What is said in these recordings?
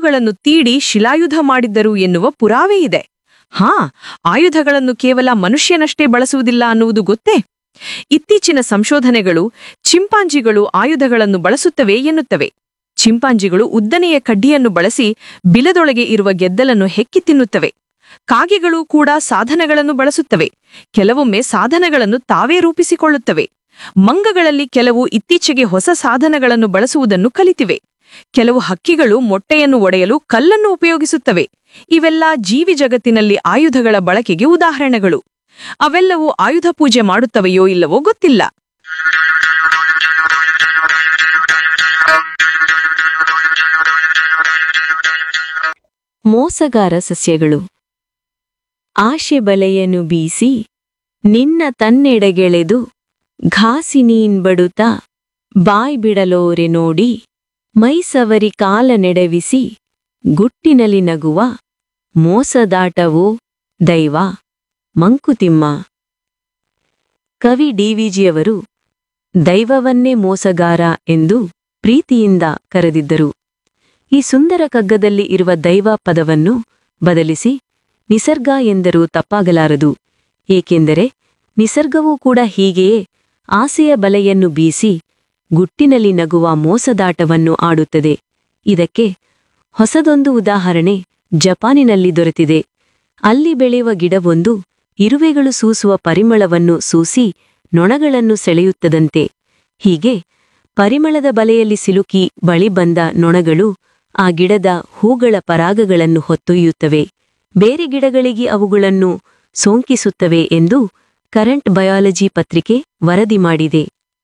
ಅವುಗಳನ್ನು ತೀಡಿ ಶಿಲಾಯುಧ ಮಾಡಿದ್ದರು ಎನ್ನುವ ಪುರಾವೆ ಇದೆ ಹಾ ಆಯುಧಗಳನ್ನು ಕೇವಲ ಮನುಷ್ಯನಷ್ಟೇ ಬಳಸುವುದಿಲ್ಲ ಅನ್ನುವುದು ಗೊತ್ತೇ ಇತ್ತೀಚಿನ ಸಂಶೋಧನೆಗಳು ಚಿಂಪಾಂಜಿಗಳು ಆಯುಧಗಳನ್ನು ಬಳಸುತ್ತವೆ ಎನ್ನುತ್ತವೆ ಚಿಂಪಾಂಜಿಗಳು ಉದ್ದನೆಯ ಕಡ್ಡಿಯನ್ನು ಬಳಸಿ ಬಿಲದೊಳಗೆ ಇರುವ ಗೆದ್ದಲನ್ನು ಹೆಕ್ಕಿ ತಿನ್ನುತ್ತವೆ ಕಾಗೆಗಳು ಕೂಡ ಸಾಧನಗಳನ್ನು ಬಳಸುತ್ತವೆ ಕೆಲವೊಮ್ಮೆ ಸಾಧನಗಳನ್ನು ತಾವೇ ರೂಪಿಸಿಕೊಳ್ಳುತ್ತವೆ ಮಂಗಗಳಲ್ಲಿ ಕೆಲವು ಇತ್ತೀಚೆಗೆ ಹೊಸ ಸಾಧನಗಳನ್ನು ಬಳಸುವುದನ್ನು ಕಲಿತಿವೆ ಕೆಲವು ಹಕ್ಕಿಗಳು ಮೊಟ್ಟೆಯನ್ನು ಒಡೆಯಲು ಕಲ್ಲನ್ನು ಉಪಯೋಗಿಸುತ್ತವೆ ಇವೆಲ್ಲ ಜೀವಿ ಜಗತ್ತಿನಲ್ಲಿ ಆಯುಧಗಳ ಬಳಕೆಗೆ ಉದಾಹರಣೆಗಳು ಅವೆಲ್ಲವೂ ಆಯುಧ ಪೂಜೆ ಮಾಡುತ್ತವೆಯೋ ಇಲ್ಲವೋ ಗೊತ್ತಿಲ್ಲ ಮೋಸಗಾರ ಸಸ್ಯಗಳು ಆಶೆ ಬಲೆಯನ್ನು ಬೀಸಿ ನಿನ್ನ ತನ್ನೆಡೆಗೆಳೆದು ಘಾಸಿನೀನ್ ಬಡುತ್ತ ಬಾಯ್ ಬಿಡಲೋರೆ ನೋಡಿ ಮೈಸವರಿ ಕಾಲ ನೆಡವಿಸಿ ಗುಟ್ಟಿನಲಿ ನಗುವ ಮೋಸದಾಟವೋ ದೈವ ಮಂಕುತಿಮ್ಮ ಕವಿ ಡಿವಿಜಿಯವರು ದೈವವನ್ನೇ ಮೋಸಗಾರ ಎಂದು ಪ್ರೀತಿಯಿಂದ ಕರೆದಿದ್ದರು ಈ ಸುಂದರ ಕಗ್ಗದಲ್ಲಿ ಇರುವ ದೈವ ಪದವನ್ನು ಬದಲಿಸಿ ನಿಸರ್ಗ ಎಂದರೂ ತಪ್ಪಾಗಲಾರದು ಏಕೆಂದರೆ ನಿಸರ್ಗವೂ ಕೂಡ ಹೀಗೆಯೇ ಆಸೆಯ ಬಲೆಯನ್ನು ಬೀಸಿ ಗುಟ್ಟಿನಲ್ಲಿ ನಗುವ ಮೋಸದಾಟವನ್ನು ಆಡುತ್ತದೆ ಇದಕ್ಕೆ ಹೊಸದೊಂದು ಉದಾಹರಣೆ ಜಪಾನಿನಲ್ಲಿ ದೊರೆತಿದೆ ಅಲ್ಲಿ ಬೆಳೆಯುವ ಗಿಡವೊಂದು ಇರುವೆಗಳು ಸೂಸುವ ಪರಿಮಳವನ್ನು ಸೂಸಿ ನೊಣಗಳನ್ನು ಸೆಳೆಯುತ್ತದಂತೆ ಹೀಗೆ ಪರಿಮಳದ ಬಲೆಯಲ್ಲಿ ಸಿಲುಕಿ ಬಳಿ ಬಂದ ನೊಣಗಳು ಆ ಗಿಡದ ಹೂಗಳ ಪರಾಗಗಳನ್ನು ಹೊತ್ತೊಯ್ಯುತ್ತವೆ ಬೇರೆ ಗಿಡಗಳಿಗೆ ಅವುಗಳನ್ನು ಸೋಂಕಿಸುತ್ತವೆ ಎಂದು ಕರೆಂಟ್ ಬಯಾಲಜಿ ಪತ್ರಿಕೆ ವರದಿ ಮಾಡಿದೆ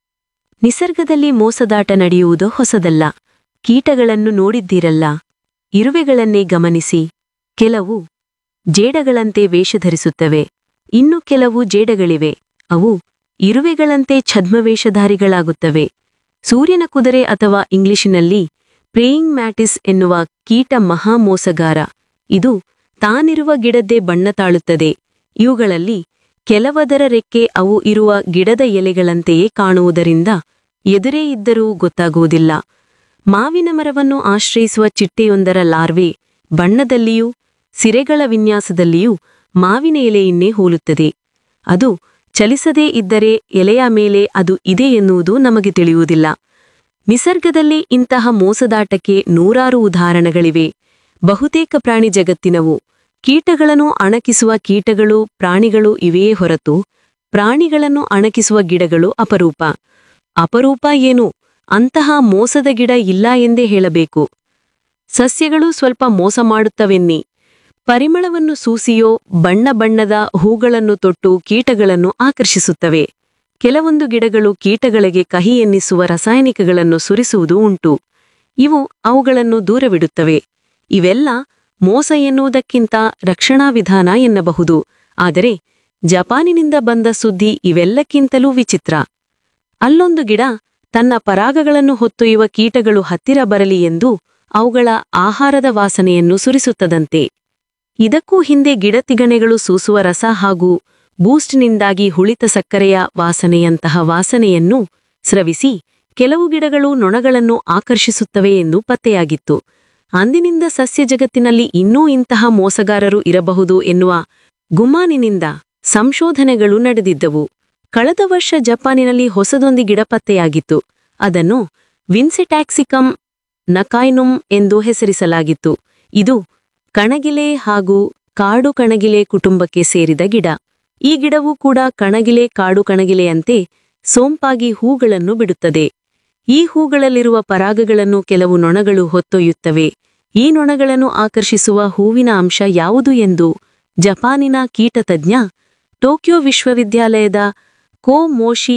ನಿಸರ್ಗದಲ್ಲಿ ಮೋಸದಾಟ ನಡೆಯುವುದು ಹೊಸದಲ್ಲ ಕೀಟಗಳನ್ನು ನೋಡಿದ್ದೀರಲ್ಲ ಇರುವೆಗಳನ್ನೇ ಗಮನಿಸಿ ಕೆಲವು ಜೇಡಗಳಂತೆ ವೇಷಧರಿಸುತ್ತವೆ ಇನ್ನು ಕೆಲವು ಜೇಡಗಳಿವೆ ಅವು ಇರುವೆಗಳಂತೆ ಛದ್ಮವೇಷಧಾರಿಗಳಾಗುತ್ತವೆ ಸೂರ್ಯನ ಕುದುರೆ ಅಥವಾ ಇಂಗ್ಲಿಷಿನಲ್ಲಿ ಪ್ರೇಯಿಂಗ್ ಮ್ಯಾಟಿಸ್ ಎನ್ನುವ ಕೀಟ ಮಹಾ ಮೋಸಗಾರ ಇದು ತಾನಿರುವ ಗಿಡದ್ದೇ ಬಣ್ಣ ತಾಳುತ್ತದೆ ಇವುಗಳಲ್ಲಿ ಕೆಲವದರ ರೆಕ್ಕೆ ಅವು ಇರುವ ಗಿಡದ ಎಲೆಗಳಂತೆಯೇ ಕಾಣುವುದರಿಂದ ಎದುರೇ ಇದ್ದರೂ ಗೊತ್ತಾಗುವುದಿಲ್ಲ ಮಾವಿನ ಮರವನ್ನು ಆಶ್ರಯಿಸುವ ಚಿಟ್ಟೆಯೊಂದರ ಲಾರ್ವೆ ಬಣ್ಣದಲ್ಲಿಯೂ ಸಿರೆಗಳ ವಿನ್ಯಾಸದಲ್ಲಿಯೂ ಮಾವಿನ ಎಲೆಯನ್ನೇ ಹೋಲುತ್ತದೆ ಅದು ಚಲಿಸದೇ ಇದ್ದರೆ ಎಲೆಯ ಮೇಲೆ ಅದು ಇದೆ ಎನ್ನುವುದು ನಮಗೆ ತಿಳಿಯುವುದಿಲ್ಲ ನಿಸರ್ಗದಲ್ಲಿ ಇಂತಹ ಮೋಸದಾಟಕ್ಕೆ ನೂರಾರು ಉದಾಹರಣೆಗಳಿವೆ ಬಹುತೇಕ ಪ್ರಾಣಿ ಜಗತ್ತಿನವು ಕೀಟಗಳನ್ನು ಅಣಕಿಸುವ ಕೀಟಗಳು ಪ್ರಾಣಿಗಳು ಇವೆಯೇ ಹೊರತು ಪ್ರಾಣಿಗಳನ್ನು ಅಣಕಿಸುವ ಗಿಡಗಳು ಅಪರೂಪ ಅಪರೂಪ ಏನು ಅಂತಹ ಮೋಸದ ಗಿಡ ಇಲ್ಲ ಎಂದೇ ಹೇಳಬೇಕು ಸಸ್ಯಗಳು ಸ್ವಲ್ಪ ಮೋಸ ಮಾಡುತ್ತವೆನ್ನಿ ಪರಿಮಳವನ್ನು ಸೂಸಿಯೋ ಬಣ್ಣ ಬಣ್ಣದ ಹೂಗಳನ್ನು ತೊಟ್ಟು ಕೀಟಗಳನ್ನು ಆಕರ್ಷಿಸುತ್ತವೆ ಕೆಲವೊಂದು ಗಿಡಗಳು ಕೀಟಗಳಿಗೆ ಕಹಿ ಎನ್ನಿಸುವ ರಾಸಾಯನಿಕಗಳನ್ನು ಸುರಿಸುವುದೂ ಉಂಟು ಇವು ಅವುಗಳನ್ನು ದೂರವಿಡುತ್ತವೆ ಇವೆಲ್ಲ ಮೋಸ ಎನ್ನುವುದಕ್ಕಿಂತ ರಕ್ಷಣಾ ವಿಧಾನ ಎನ್ನಬಹುದು ಆದರೆ ಜಪಾನಿನಿಂದ ಬಂದ ಸುದ್ದಿ ಇವೆಲ್ಲಕ್ಕಿಂತಲೂ ವಿಚಿತ್ರ ಅಲ್ಲೊಂದು ಗಿಡ ತನ್ನ ಪರಾಗಗಳನ್ನು ಹೊತ್ತೊಯ್ಯುವ ಕೀಟಗಳು ಹತ್ತಿರ ಬರಲಿ ಎಂದು ಅವುಗಳ ಆಹಾರದ ವಾಸನೆಯನ್ನು ಸುರಿಸುತ್ತದಂತೆ ಇದಕ್ಕೂ ಹಿಂದೆ ಗಿಡತಿಗಣೆಗಳು ಸೂಸುವ ರಸ ಹಾಗೂ ಬೂಸ್ಟ್ನಿಂದಾಗಿ ಹುಳಿತ ಸಕ್ಕರೆಯ ವಾಸನೆಯಂತಹ ವಾಸನೆಯನ್ನು ಸ್ರವಿಸಿ ಕೆಲವು ಗಿಡಗಳು ನೊಣಗಳನ್ನು ಆಕರ್ಷಿಸುತ್ತವೆ ಎಂದು ಪತ್ತೆಯಾಗಿತ್ತು ಅಂದಿನಿಂದ ಸಸ್ಯ ಜಗತ್ತಿನಲ್ಲಿ ಇನ್ನೂ ಇಂತಹ ಮೋಸಗಾರರು ಇರಬಹುದು ಎನ್ನುವ ಗುಮಾನಿನಿಂದ ಸಂಶೋಧನೆಗಳು ನಡೆದಿದ್ದವು ಕಳೆದ ವರ್ಷ ಜಪಾನಿನಲ್ಲಿ ಹೊಸದೊಂದು ಗಿಡ ಪತ್ತೆಯಾಗಿತ್ತು ಅದನ್ನು ವಿನ್ಸೆಟ್ಯಾಕ್ಸಿಕಮ್ ನಕಾಯ್ನುಮ್ ಎಂದು ಹೆಸರಿಸಲಾಗಿತ್ತು ಇದು ಕಣಗಿಲೆ ಹಾಗೂ ಕಾಡು ಕಣಗಿಲೆ ಕುಟುಂಬಕ್ಕೆ ಸೇರಿದ ಗಿಡ ಈ ಗಿಡವೂ ಕೂಡ ಕಣಗಿಲೆ ಕಾಡು ಕಣಗಿಲೆಯಂತೆ ಸೋಂಪಾಗಿ ಹೂಗಳನ್ನು ಬಿಡುತ್ತದೆ ಈ ಹೂಗಳಲ್ಲಿರುವ ಪರಾಗಗಳನ್ನು ಕೆಲವು ನೊಣಗಳು ಹೊತ್ತೊಯ್ಯುತ್ತವೆ ಈ ನೊಣಗಳನ್ನು ಆಕರ್ಷಿಸುವ ಹೂವಿನ ಅಂಶ ಯಾವುದು ಎಂದು ಜಪಾನಿನ ಕೀಟತಜ್ಞ ಟೋಕಿಯೋ ವಿಶ್ವವಿದ್ಯಾಲಯದ ಕೋ ಮೋಶಿ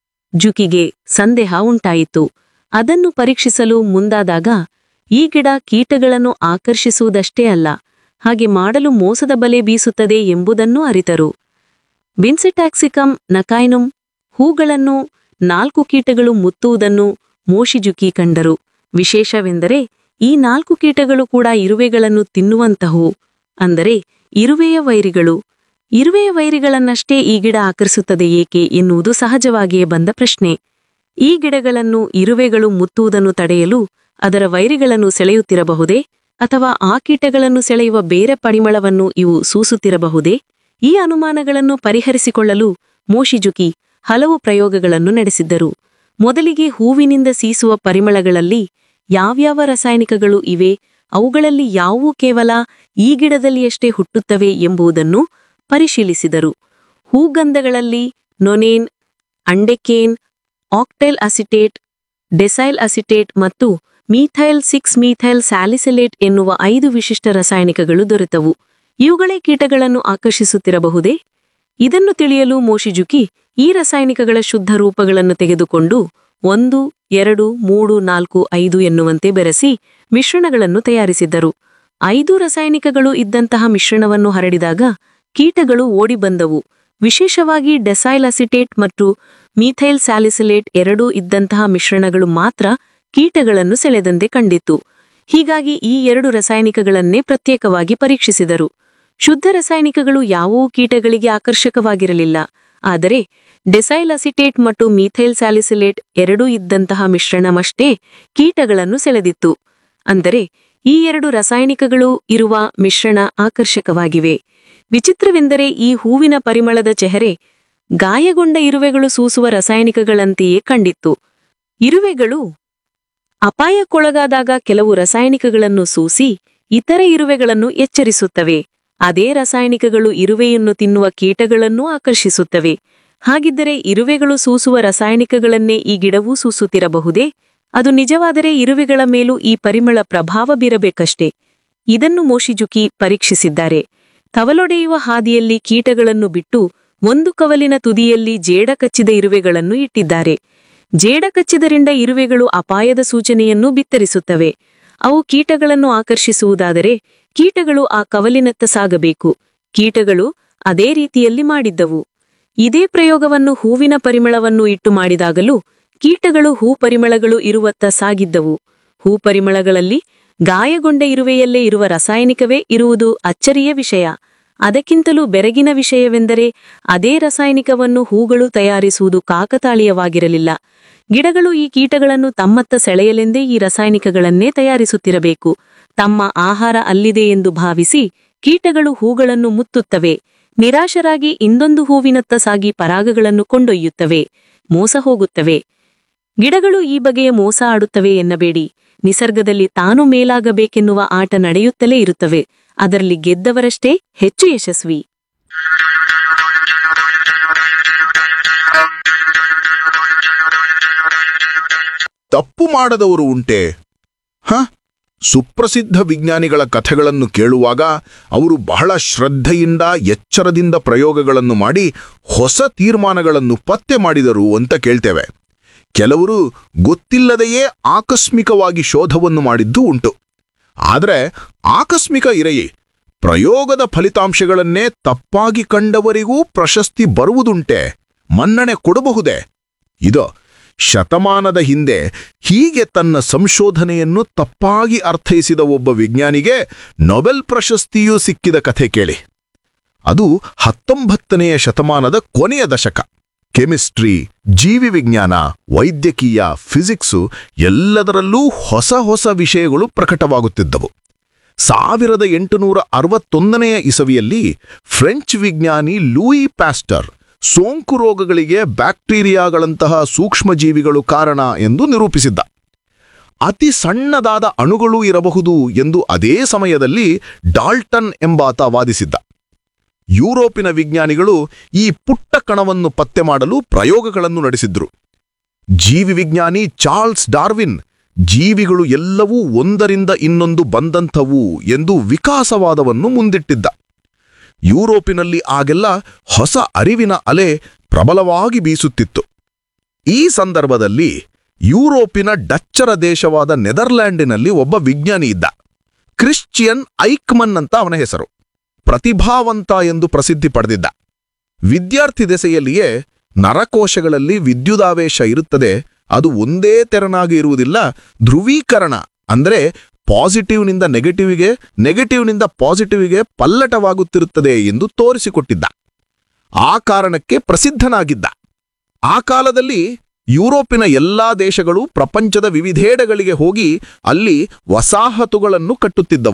ಜುಕಿಗೆ ಸಂದೇಹ ಉಂಟಾಯಿತು ಅದನ್ನು ಪರೀಕ್ಷಿಸಲು ಮುಂದಾದಾಗ ಈ ಗಿಡ ಕೀಟಗಳನ್ನು ಆಕರ್ಷಿಸುವುದಷ್ಟೇ ಅಲ್ಲ ಹಾಗೆ ಮಾಡಲು ಮೋಸದ ಬಲೆ ಬೀಸುತ್ತದೆ ಎಂಬುದನ್ನೂ ಅರಿತರು ಬಿನ್ಸೆಟ್ಯಾಕ್ಸಿಕಮ್ ನಕಾಯ್ನುಮ್ ಹೂಗಳನ್ನು ನಾಲ್ಕು ಕೀಟಗಳು ಮುತ್ತುವುದನ್ನು ಮೋಶಿಜುಕಿ ಕಂಡರು ವಿಶೇಷವೆಂದರೆ ಈ ನಾಲ್ಕು ಕೀಟಗಳು ಕೂಡ ಇರುವೆಗಳನ್ನು ತಿನ್ನುವಂತಹವು ಅಂದರೆ ಇರುವೆಯ ವೈರಿಗಳು ಇರುವೆಯ ವೈರಿಗಳನ್ನಷ್ಟೇ ಈ ಗಿಡ ಆಕರ್ಷಿಸುತ್ತದೆ ಏಕೆ ಎನ್ನುವುದು ಸಹಜವಾಗಿಯೇ ಬಂದ ಪ್ರಶ್ನೆ ಈ ಗಿಡಗಳನ್ನು ಇರುವೆಗಳು ಮುತ್ತುವುದನ್ನು ತಡೆಯಲು ಅದರ ವೈರಿಗಳನ್ನು ಸೆಳೆಯುತ್ತಿರಬಹುದೇ ಅಥವಾ ಆ ಕೀಟಗಳನ್ನು ಸೆಳೆಯುವ ಬೇರೆ ಪರಿಮಳವನ್ನು ಇವು ಸೂಸುತ್ತಿರಬಹುದೇ ಈ ಅನುಮಾನಗಳನ್ನು ಪರಿಹರಿಸಿಕೊಳ್ಳಲು ಮೋಶಿಜುಕಿ ಹಲವು ಪ್ರಯೋಗಗಳನ್ನು ನಡೆಸಿದ್ದರು ಮೊದಲಿಗೆ ಹೂವಿನಿಂದ ಸೀಸುವ ಪರಿಮಳಗಳಲ್ಲಿ ಯಾವ್ಯಾವ ರಾಸಾಯನಿಕಗಳು ಇವೆ ಅವುಗಳಲ್ಲಿ ಯಾವುವು ಕೇವಲ ಈ ಗಿಡದಲ್ಲಿಯಷ್ಟೇ ಹುಟ್ಟುತ್ತವೆ ಎಂಬುದನ್ನು ಪರಿಶೀಲಿಸಿದರು ಹೂಗಂಧಗಳಲ್ಲಿ nonane undecane octyl acetate decyl acetate ಮತ್ತು ಮೀಥೈಲ್ ಸಿಕ್ಸ್ ಮೀಥೈಲ್ ಸ್ಯಾಲಿಸೆಲೇಟ್ ಎನ್ನುವ ಐದು ವಿಶಿಷ್ಟ ರಾಸಾಯನಿಕಗಳು ದೊರೆತವು ಇವುಗಳೇ ಕೀಟಗಳನ್ನು ಆಕರ್ಷಿಸುತ್ತಿರಬಹುದೇ ಇದನ್ನು ತಿಳಿಯಲು ಮೋಶಿಜುಕಿ ಈ ರಾಸಾಯನಿಕಗಳ ಶುದ್ಧ ರೂಪಗಳನ್ನು ತೆಗೆದುಕೊಂಡು ಒಂದು ಎರಡು ಮೂರು ನಾಲ್ಕು ಐದು ಎನ್ನುವಂತೆ ಬೆರೆಸಿ ಮಿಶ್ರಣಗಳನ್ನು ತಯಾರಿಸಿದ್ದರು ಐದು ರಾಸಾಯನಿಕಗಳು ಇದ್ದಂತಹ ಮಿಶ್ರಣವನ್ನು ಹರಡಿದಾಗ ಕೀಟಗಳು ಓಡಿಬಂದವು ವಿಶೇಷವಾಗಿ ಡೆಸೈಲ್ ಅಸಿಟೇಟ್ ಮತ್ತು ಮೀಥೈಲ್ ಸ್ಯಾಲಿಸಲೇಟ್ ಎರಡೂ ಇದ್ದಂತಹ ಮಿಶ್ರಣಗಳು ಮಾತ್ರ ಕೀಟಗಳನ್ನು ಸೆಳೆದಂತೆ ಕಂಡಿತ್ತು ಹೀಗಾಗಿ ಈ ಎರಡು ರಾಸಾಯನಿಕಗಳನ್ನೇ ಪ್ರತ್ಯೇಕವಾಗಿ ಪರೀಕ್ಷಿಸಿದರು ಶುದ್ಧ ರಾಸಾಯನಿಕಗಳು ಯಾವುವೂ ಕೀಟಗಳಿಗೆ ಆಕರ್ಷಕವಾಗಿರಲಿಲ್ಲ ಆದರೆ ಡೆಸೈಲ್ ಅಸಿಟೇಟ್ ಮತ್ತು ಮೀಥೈಲ್ ಸ್ಯಾಲಿಸಿಲೇಟ್ ಎರಡೂ ಇದ್ದಂತಹ ಮಿಶ್ರಣಮಷ್ಟೇ ಕೀಟಗಳನ್ನು ಸೆಳೆದಿತ್ತು ಅಂದರೆ ಈ ಎರಡು ರಾಸಾಯನಿಕಗಳು ಇರುವ ಮಿಶ್ರಣ ಆಕರ್ಷಕವಾಗಿವೆ ವಿಚಿತ್ರವೆಂದರೆ ಈ ಹೂವಿನ ಪರಿಮಳದ ಚೆಹರೆ ಗಾಯಗೊಂಡ ಇರುವೆಗಳು ಸೂಸುವ ರಾಸಾಯನಿಕಗಳಂತೆಯೇ ಕಂಡಿತ್ತು ಇರುವೆಗಳು ಅಪಾಯಕ್ಕೊಳಗಾದಾಗ ಕೆಲವು ರಾಸಾಯನಿಕಗಳನ್ನು ಸೂಸಿ ಇತರ ಇರುವೆಗಳನ್ನು ಎಚ್ಚರಿಸುತ್ತವೆ ಅದೇ ರಾಸಾಯನಿಕಗಳು ಇರುವೆಯನ್ನು ತಿನ್ನುವ ಕೀಟಗಳನ್ನೂ ಆಕರ್ಷಿಸುತ್ತವೆ ಹಾಗಿದ್ದರೆ ಇರುವೆಗಳು ಸೂಸುವ ರಾಸಾಯನಿಕಗಳನ್ನೇ ಈ ಗಿಡವೂ ಸೂಸುತ್ತಿರಬಹುದೇ ಅದು ನಿಜವಾದರೆ ಇರುವೆಗಳ ಮೇಲೂ ಈ ಪರಿಮಳ ಪ್ರಭಾವ ಬೀರಬೇಕಷ್ಟೇ ಇದನ್ನು ಮೋಶಿಜುಕಿ ಪರೀಕ್ಷಿಸಿದ್ದಾರೆ ಕವಲೊಡೆಯುವ ಹಾದಿಯಲ್ಲಿ ಕೀಟಗಳನ್ನು ಬಿಟ್ಟು ಒಂದು ಕವಲಿನ ತುದಿಯಲ್ಲಿ ಜೇಡ ಕಚ್ಚಿದ ಇರುವೆಗಳನ್ನು ಇಟ್ಟಿದ್ದಾರೆ ಜೇಡ ಕಚ್ಚಿದರಿಂದ ಇರುವೆಗಳು ಅಪಾಯದ ಸೂಚನೆಯನ್ನು ಬಿತ್ತರಿಸುತ್ತವೆ ಅವು ಕೀಟಗಳನ್ನು ಆಕರ್ಷಿಸುವುದಾದರೆ ಕೀಟಗಳು ಆ ಕವಲಿನತ್ತ ಸಾಗಬೇಕು ಕೀಟಗಳು ಅದೇ ರೀತಿಯಲ್ಲಿ ಮಾಡಿದ್ದವು ಇದೇ ಪ್ರಯೋಗವನ್ನು ಹೂವಿನ ಪರಿಮಳವನ್ನು ಇಟ್ಟು ಮಾಡಿದಾಗಲೂ ಕೀಟಗಳು ಹೂ ಪರಿಮಳಗಳು ಇರುವತ್ತ ಸಾಗಿದ್ದವು ಹೂ ಪರಿಮಳಗಳಲ್ಲಿ ಗಾಯಗೊಂಡ ಇರುವೆಯಲ್ಲೇ ಇರುವ ರಾಸಾಯನಿಕವೇ ಇರುವುದು ಅಚ್ಚರಿಯ ವಿಷಯ ಅದಕ್ಕಿಂತಲೂ ಬೆರಗಿನ ವಿಷಯವೆಂದರೆ ಅದೇ ರಾಸಾಯನಿಕವನ್ನು ಹೂಗಳು ತಯಾರಿಸುವುದು ಕಾಕತಾಳೀಯವಾಗಿರಲಿಲ್ಲ ಗಿಡಗಳು ಈ ಕೀಟಗಳನ್ನು ತಮ್ಮತ್ತ ಸೆಳೆಯಲೆಂದೇ ಈ ರಾಸಾಯನಿಕಗಳನ್ನೇ ತಯಾರಿಸುತ್ತಿರಬೇಕು ತಮ್ಮ ಆಹಾರ ಅಲ್ಲಿದೆ ಎಂದು ಭಾವಿಸಿ ಕೀಟಗಳು ಹೂಗಳನ್ನು ಮುತ್ತುತ್ತವೆ ನಿರಾಶರಾಗಿ ಇಂದೊಂದು ಹೂವಿನತ್ತ ಸಾಗಿ ಪರಾಗಗಳನ್ನು ಕೊಂಡೊಯ್ಯುತ್ತವೆ ಮೋಸ ಹೋಗುತ್ತವೆ ಗಿಡಗಳು ಈ ಬಗೆಯ ಮೋಸ ಆಡುತ್ತವೆ ಎನ್ನಬೇಡಿ ನಿಸರ್ಗದಲ್ಲಿ ತಾನು ಮೇಲಾಗಬೇಕೆನ್ನುವ ಆಟ ನಡೆಯುತ್ತಲೇ ಇರುತ್ತವೆ ಅದರಲ್ಲಿ ಗೆದ್ದವರಷ್ಟೇ ಹೆಚ್ಚು ಯಶಸ್ವಿ ತಪ್ಪು ಮಾಡದವರು ಉಂಟೆ ಹ ಸುಪ್ರಸಿದ್ಧ ವಿಜ್ಞಾನಿಗಳ ಕಥೆಗಳನ್ನು ಕೇಳುವಾಗ ಅವರು ಬಹಳ ಶ್ರದ್ಧೆಯಿಂದ ಎಚ್ಚರದಿಂದ ಪ್ರಯೋಗಗಳನ್ನು ಮಾಡಿ ಹೊಸ ತೀರ್ಮಾನಗಳನ್ನು ಪತ್ತೆ ಮಾಡಿದರು ಅಂತ ಕೇಳ್ತೇವೆ ಕೆಲವರು ಗೊತ್ತಿಲ್ಲದೆಯೇ ಆಕಸ್ಮಿಕವಾಗಿ ಶೋಧವನ್ನು ಮಾಡಿದ್ದೂ ಉಂಟು ಆದರೆ ಆಕಸ್ಮಿಕ ಇರೆಯಿ ಪ್ರಯೋಗದ ಫಲಿತಾಂಶಗಳನ್ನೇ ತಪ್ಪಾಗಿ ಕಂಡವರಿಗೂ ಪ್ರಶಸ್ತಿ ಬರುವುದುಂಟೆ ಮನ್ನಣೆ ಕೊಡಬಹುದೇ ಇದು ಶತಮಾನದ ಹಿಂದೆ ಹೀಗೆ ತನ್ನ ಸಂಶೋಧನೆಯನ್ನು ತಪ್ಪಾಗಿ ಅರ್ಥೈಸಿದ ಒಬ್ಬ ವಿಜ್ಞಾನಿಗೆ ನೊಬೆಲ್ ಪ್ರಶಸ್ತಿಯೂ ಸಿಕ್ಕಿದ ಕಥೆ ಕೇಳಿ ಅದು ಹತ್ತೊಂಬತ್ತನೆಯ ಶತಮಾನದ ಕೊನೆಯ ದಶಕ ಕೆಮಿಸ್ಟ್ರಿ ಜೀವಿ ವಿಜ್ಞಾನ ವೈದ್ಯಕೀಯ ಫಿಸಿಕ್ಸು ಎಲ್ಲದರಲ್ಲೂ ಹೊಸ ಹೊಸ ವಿಷಯಗಳು ಪ್ರಕಟವಾಗುತ್ತಿದ್ದವು ಸಾವಿರದ ಎಂಟುನೂರ ಅರವತ್ತೊಂದನೆಯ ಇಸವಿಯಲ್ಲಿ ಫ್ರೆಂಚ್ ವಿಜ್ಞಾನಿ ಲೂಯಿ ಪ್ಯಾಸ್ಟರ್ ಸೋಂಕು ರೋಗಗಳಿಗೆ ಬ್ಯಾಕ್ಟೀರಿಯಾಗಳಂತಹ ಸೂಕ್ಷ್ಮಜೀವಿಗಳು ಕಾರಣ ಎಂದು ನಿರೂಪಿಸಿದ್ದ ಅತಿ ಸಣ್ಣದಾದ ಅಣುಗಳೂ ಇರಬಹುದು ಎಂದು ಅದೇ ಸಮಯದಲ್ಲಿ ಡಾಲ್ಟನ್ ಎಂಬಾತ ವಾದಿಸಿದ್ದ ಯುರೋಪಿನ ವಿಜ್ಞಾನಿಗಳು ಈ ಪುಟ್ಟ ಕಣವನ್ನು ಪತ್ತೆ ಮಾಡಲು ಪ್ರಯೋಗಗಳನ್ನು ನಡೆಸಿದ್ರು ಜೀವಿ ವಿಜ್ಞಾನಿ ಚಾರ್ಲ್ಸ್ ಡಾರ್ವಿನ್ ಜೀವಿಗಳು ಎಲ್ಲವೂ ಒಂದರಿಂದ ಇನ್ನೊಂದು ಬಂದಂಥವು ಎಂದು ವಿಕಾಸವಾದವನ್ನು ಮುಂದಿಟ್ಟಿದ್ದ ಯುರೋಪಿನಲ್ಲಿ ಆಗೆಲ್ಲ ಹೊಸ ಅರಿವಿನ ಅಲೆ ಪ್ರಬಲವಾಗಿ ಬೀಸುತ್ತಿತ್ತು ಈ ಸಂದರ್ಭದಲ್ಲಿ ಯುರೋಪಿನ ಡಚ್ಚರ ದೇಶವಾದ ನೆದರ್ಲ್ಯಾಂಡಿನಲ್ಲಿ ಒಬ್ಬ ವಿಜ್ಞಾನಿ ಇದ್ದ ಕ್ರಿಶ್ಚಿಯನ್ ಐಕ್ಮನ್ ಅಂತ ಅವನ ಹೆಸರು ಪ್ರತಿಭಾವಂತ ಎಂದು ಪ್ರಸಿದ್ಧಿ ಪಡೆದಿದ್ದ ವಿದ್ಯಾರ್ಥಿ ದೆಸೆಯಲ್ಲಿಯೇ ನರಕೋಶಗಳಲ್ಲಿ ವಿದ್ಯುದಾವೇಶ ಇರುತ್ತದೆ ಅದು ಒಂದೇ ತೆರನಾಗಿ ಇರುವುದಿಲ್ಲ ಧ್ರುವೀಕರಣ ಅಂದ್ರೆ ಪಾಸಿಟಿವ್ನಿಂದ ನೆಗೆಟಿವ್ಗೆ ನೆಗೆಟಿವ್ನಿಂದ ಪಾಸಿಟಿವ್ಗೆ ಪಲ್ಲಟವಾಗುತ್ತಿರುತ್ತದೆ ಎಂದು ತೋರಿಸಿಕೊಟ್ಟಿದ್ದ ಆ ಕಾರಣಕ್ಕೆ ಪ್ರಸಿದ್ಧನಾಗಿದ್ದ ಆ ಕಾಲದಲ್ಲಿ ಯುರೋಪಿನ ಎಲ್ಲಾ ದೇಶಗಳು ಪ್ರಪಂಚದ ವಿವಿಧೆಡೆಗಳಿಗೆ ಹೋಗಿ ಅಲ್ಲಿ ವಸಾಹತುಗಳನ್ನು ಕಟ್ಟುತ್ತಿದ್ದವು